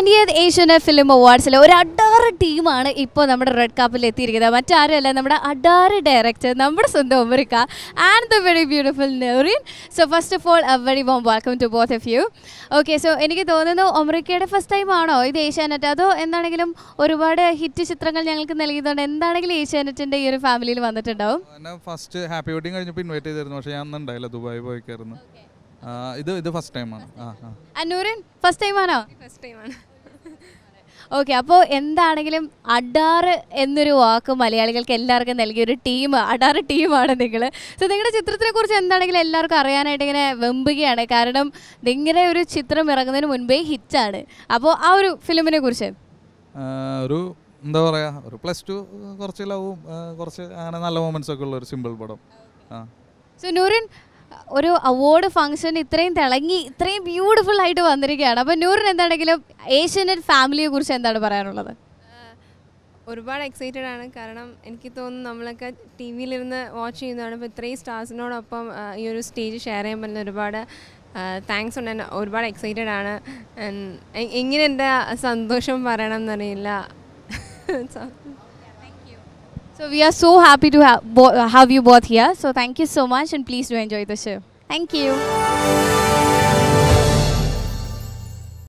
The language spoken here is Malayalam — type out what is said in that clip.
ട്വൻറ്റിയത്ത് ഏഷ്യൻ ഫിലിം അവാർഡ്സിൽ ഒരു അഡാറ് ടീമാണ് ഇപ്പോൾ നമ്മുടെ റെഡ് കാപ്പിൽ എത്തിയിരിക്കുന്നത് മറ്റാരുമല്ല നമ്മുടെ അഡാറ് ഡയറക്ടർ നമ്മുടെ സ്വന്തം ഒമറിക്ക and the very beautiful Noorin so first of all a very warm welcome to both of you okay so എനിക്ക് തോന്നുന്നു ഒമറിക്കയുടെ ഫസ്റ്റ് ടൈം ആണോ ഇത് ഏഷ്യാനെറ്റ് അതോ എന്താണെങ്കിലും ഒരുപാട് ഹിറ്റ് ചിത്രങ്ങൾ ഞങ്ങൾക്ക് നൽകിയതുകൊണ്ട് എന്താണെങ്കിലും ഏഷ്യാനെറ്റിൻ്റെ ഈ ഒരു ഫാമിലിയിൽ വന്നിട്ടുണ്ടാവും എന്നെ ഫസ്റ്റ് ഹാപ്പി വെഡിങ് കഴിഞ്ഞപ്പോൾ ഇൻവൈറ്റ് ചെയ്തിരുന്നു പക്ഷേ ഞാൻ അന്ന് ഉണ്ടായില്ല ദുബായി പോയിക്കായിരുന്നു ആ, ഇത് ഇത് ഫസ്റ്റ് ടൈമാണ് ആ ആ അന്നൂറിൻ ഫസ്റ്റ് ടൈം ആണോ ഫസ്റ്റ് ടൈമാണ് ഓക്കെ അപ്പോൾ എന്താണെങ്കിലും അഡാറ് എന്നൊരു വാക്ക് മലയാളികൾക്ക് എല്ലാവർക്കും നൽകിയ ഒരു ടീം അഡാറ് ടീമാണ് നിങ്ങൾ സോ നിങ്ങളുടെ ചിത്രത്തിനെ കുറിച്ച് എന്താണെങ്കിലും എല്ലാവർക്കും അറിയാനായിട്ട് ഇങ്ങനെ വെമ്പുകയാണ് കാരണം ഇങ്ങനെ ഒരു ചിത്രം ഇറങ്ങുന്നതിന് മുൻപേ ഹിറ്റാണ് അപ്പോൾ ആ ഒരു ഫിലിമിനെ കുറിച്ച് ആ, ഒരു എന്താ പറയുക ഒരു പ്ലസ് ടു കുറച്ച് ലവും കുറച്ച് അങ്ങനെ നല്ല മൊമെൻറ്റ്സ് ഒക്കെ ഉള്ള ഒരു സിമ്പിൾ പടം ആ സോ നൂറിൻ ഒരു അവാർഡ് ഫംഗ്ഷൻ ഇത്രയും തിളങ്ങി ഇത്രയും ബ്യൂട്ടിഫുൾ ആയിട്ട് വന്നിരിക്കുകയാണ് അപ്പോൾ നൂറിൻ എന്താണെങ്കിലും ഏഷ്യനെറ്റ് ഫാമിലിയെ കുറിച്ച് എന്താണ് പറയാനുള്ളത് ഒരുപാട് എക്സൈറ്റഡ് ആണ് കാരണം എനിക്ക് തോന്നുന്നു നമ്മളൊക്കെ ടി വിയിലിരുന്ന് വാച്ച് ചെയ്യുന്നതാണ് അപ്പോൾ ഇത്രയും സ്റ്റാർസിനോടൊപ്പം ആ, ഈ ഒരു സ്റ്റേജ് ഷെയർ ചെയ്യാൻ പറ്റുന്ന ഒരുപാട് താങ്ക്സ് ഉണ്ട് ഞാൻ ഒരുപാട് എക്സൈറ്റഡ് ആണ് And എ- എങ്ങനെ എൻ്റെ സന്തോഷം പറയണം എന്നറിയില്ല So, So we are so happy to have, bo- have you both here. So thank you so much and please do enjoy the show. Thank you.